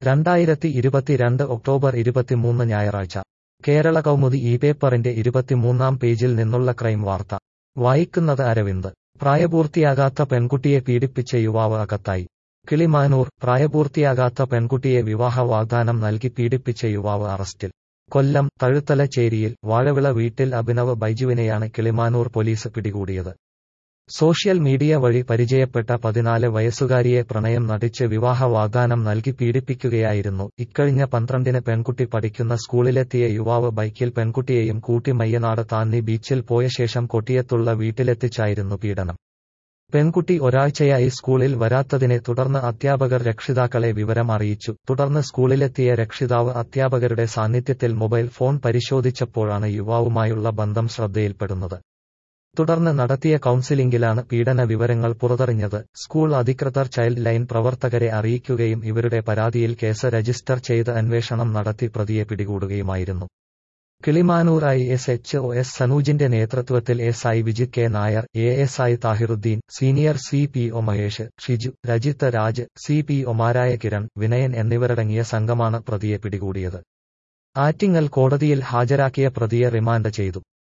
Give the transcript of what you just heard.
രണ്ടായിരത്തി ഇരുപത്തിരണ്ട് ഒക്ടോബർ ഇരുപത്തിമൂന്ന് ഞായറാഴ്ച കേരള കൗമുദി ഈ പേപ്പറിന്റെ ഇരുപത്തിമൂന്നാം പേജിൽ നിന്നുള്ള ക്രൈം വാർത്ത വായിക്കുന്നത് അരവിന്ദ് പ്രായപൂർത്തിയാകാത്ത പെൺകുട്ടിയെ പീഡിപ്പിച്ച യുവാവ് അകത്തായി കിളിമാനൂർ പ്രായപൂർത്തിയാകാത്ത പെൺകുട്ടിയെ വിവാഹ വാഗ്ദാനം നൽകി പീഡിപ്പിച്ച യുവാവ് അറസ്റ്റിൽ കൊല്ലം തഴുത്തലച്ചേരിയിൽ വാഴവിള വീട്ടിൽ അഭിനവ് ബൈജുവിനെയാണ് കിളിമാനൂർ പോലീസ് പിടികൂടിയത് സോഷ്യൽ മീഡിയ വഴി പരിചയപ്പെട്ട പതിനാല് വയസ്സുകാരിയെ പ്രണയം നടിച്ച് വിവാഹ വാഗ്ദാനം നൽകി പീഡിപ്പിക്കുകയായിരുന്നു ഇക്കഴിഞ്ഞ പന്ത്രണ്ടിന് പെൺകുട്ടി പഠിക്കുന്ന സ്കൂളിലെത്തിയ യുവാവ് ബൈക്കിൽ പെൺകുട്ടിയെയും കൂട്ടി മയ്യനാട് താന്നി ബീച്ചിൽ പോയ ശേഷം കൊട്ടിയത്തുള്ള വീട്ടിലെത്തിച്ചായിരുന്നു പീഡനം പെൺകുട്ടി ഒരാഴ്ചയായി സ്കൂളിൽ വരാത്തതിനെ തുടർന്ന് അധ്യാപകർ രക്ഷിതാക്കളെ വിവരം അറിയിച്ചു തുടർന്ന് സ്കൂളിലെത്തിയ രക്ഷിതാവ് അധ്യാപകരുടെ സാന്നിധ്യത്തിൽ മൊബൈൽ ഫോൺ പരിശോധിച്ചപ്പോഴാണ് യുവാവുമായുള്ള ബന്ധം ശ്രദ്ധയിൽപ്പെടുന്നത് തുടർന്ന് നടത്തിയ കൌൺസിലിംഗിലാണ് പീഡന വിവരങ്ങൾ പുറത്തറിഞ്ഞത് സ്കൂൾ അധികൃതർ ചൈൽഡ് ലൈൻ പ്രവർത്തകരെ അറിയിക്കുകയും ഇവരുടെ പരാതിയിൽ കേസ് രജിസ്റ്റർ ചെയ്ത് അന്വേഷണം നടത്തി പ്രതിയെ പിടികൂടുകയുമായിരുന്നു Kilimanoor I S H O S സനൂജിന്റെ നേതൃത്വത്തിൽ S I Vijith K Nair A S I Thahiruddeen senior C P O Mahesh Shiju Rajith Raj C P ഒമാരായ കിരൺ വിനയൻ എന്നിവരടങ്ങിയ സംഘമാണ് പ്രതിയെ പിടികൂടിയത് ആറ്റിങ്ങൽ കോടതിയിൽ ഹാജരാക്കിയ പ്രതിയെ റിമാൻഡ് ചെയ്തു